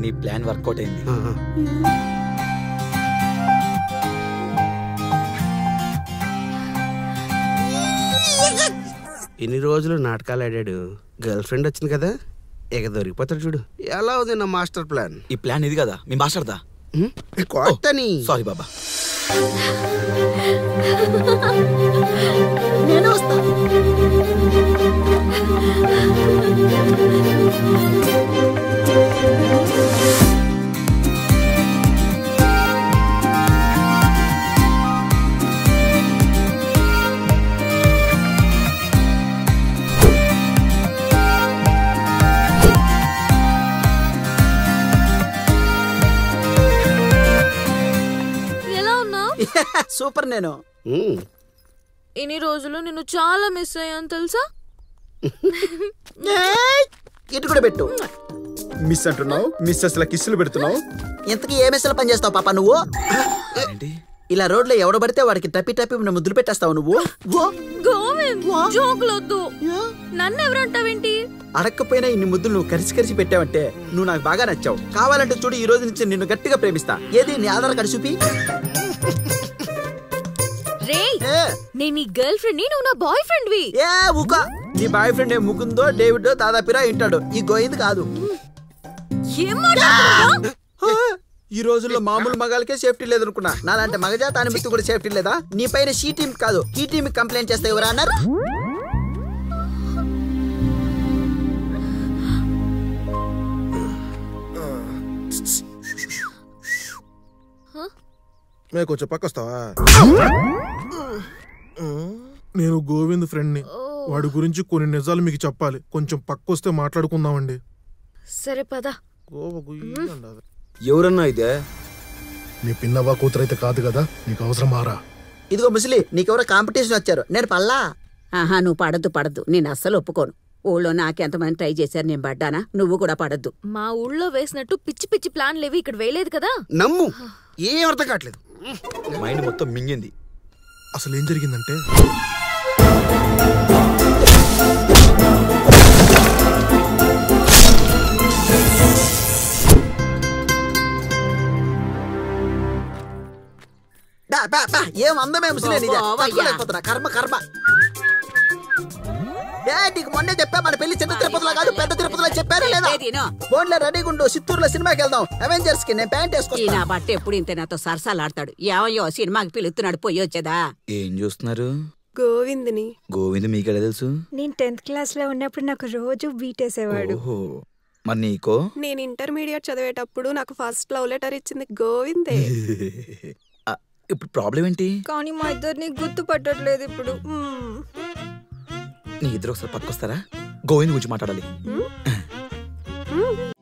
నీ plan work out అయింది ఆ, ఆ. ఇన్ని రోజులు నాటకాలు ఆడాడు గర్ల్ ఫ్రెండ్ వచ్చింది కదా ఇక దొరికిపోతాడు చూడు ఎలా ఉంది నా మాస్టర్ ప్లాన్ ఈ ప్లాన్ ఇది కదా మీ మాస్టర్దా హ్మ్? కొట్టని సారీ బాబా నేను వస్తా ఎలా ఉన్నావు సూపర్ నేను హ్మ్. ఇన్ని రోజులు నిన్ను చాలా మిస్ అయ్యాను తెలుసా ఏయ్! ఇటు కూడా పెట్టు మిస్ అంటున్నావు మిస్ అసలు కిస్సులు పెడుతున్నావు ఇంతకీ ఏ మెస్సలు పని చేస్తావు పాప నువ్వు ఏంటి ఇలా రోడ్లో ఎవడు పడితే వాడికి టప్పి టప్పి నువ్వు ముద్దులు పెట్టేస్తావు నువ్వు ఓ! గోవింద్ జోకులొద్దు నన్ను ఎవరంటావేంటి అడక్కపోయినా ఇన్ని ముద్దులు నువ్వు కరిచి కరిచి పెట్టావంటే నువ్వు నాకు బాగా నచ్చావు కావాలంటే చూడు ఈ రోజు నుంచి నిన్ను గట్టిగా ప్రేమిస్తా ఏది నీ ఆధార్ కార్డు చూపి రే ఏ, నేను నీ గర్ల్ ఫ్రెండ్ నువ్వు నా బాయ్ ఫ్రెండ్ వి ఏ ఊక నీ బాయ్ ఫ్రెండ్ ఏ ముకుందో డేవిడ్ దాదాపిరా వింటాడు ఈ గోయింది కాదు ఏం మాట్లాడుతున్నావు ఆ, ఈ రోజుల్లో మామూలు మగాలకే సేఫ్టీ లేదనుకున్నా నాలాంటి మగజాతాని మిత్తు కూడా సేఫ్టీ లేదా నీ పైన షీ టీం కాదు ఈ టీం కంప్లైంట్ చేస్తే ఎవరా అన్నారు మే కొంచెం పక్క వస్తావా నేను గోవింద్ ఫ్రెండ్ని వాడి గురించి కొన్ని నిజాలు మీకు చెప్పాలి కొంచెం పక్క వస్తే మాట్లాడుకుందామండి సరే పద గోవ గుయ్యండి. ఎవరన్నా ఇదే నీ పిన్నవ్వ కూతురైతే కాదు కదా నీకు అవసరం మారా ఇదిగో ముసలి నీకెవరో కాంపిటీషన్ వచ్చారు నేను పల్లా ఆహా నువ్వు పడద్దు పడద్దు నేను అస్సలు ఒప్పుకోను ఊళ్ళో నాకెంతమంది ట్రై చేశారు నేను పడ్డానా నువ్వు కూడా పడద్దు మా ఊళ్ళో వేసినట్టు పిచ్చి పిచ్చి ప్లాన్లు ఏవి ఇక్కడ వేయలేదు కదా నమ్ము ఏం అర్థం కావట్లేదు మైండ్ మొత్తం మింగింది అసలు ఏం జరిగిందంటే బా, బా, బా, ఏం అందమే ముసలి నిజ. ఓ, ఓ, తట్టుకోలేకపోతున్నా. కర్మ కర్మ ఏ నీకు మొన్నే చెప్పా మన పెళ్లి చిన్న తిరుపతిలో కాదు పెద్ద తిరుపతిలో చెప్పారా లేదా చెప్పేది విను. ఫోన్లో రెడీగా ఉండు చిత్తూరులో సినిమాకి వెళ్దాం అవెంజర్స్ కి నేను ప్యాంట్ ఈ వేసుకొస్తా నా బట్ట ఎప్పుడు ఇంత నాతో సరసాలాడతాడు ఏమయ్యో సినిమాకి పిలుస్తున్నాడు పోయి వచ్చేదా ఏం చూస్తున్నారు గోవింద్ని గోవింద్ మీకెలా తెలుసు నేను టెన్త్ క్లాస్ లో ఉన్నప్పుడు నాకు రోజు బీటేసేవాడు ఓహో మరి నీకో నేను ఇంటర్మీడియట్ చదివేటప్పుడు నాకు ఫస్ట్ లవ్ లెటర్ ఇచ్చింది గోవిందే ఆ, ఇప్పుడు ప్రాబ్లం ఏంటి కానీ మా ఇద్దరిని గుర్తుపట్టట్లేదు ఇప్పుడు మ్మ్. నీ ఇద్దరు ఒకసారి పక్కొస్తారా గోవింద్ గురించి మాట్లాడాలి మ్మ్.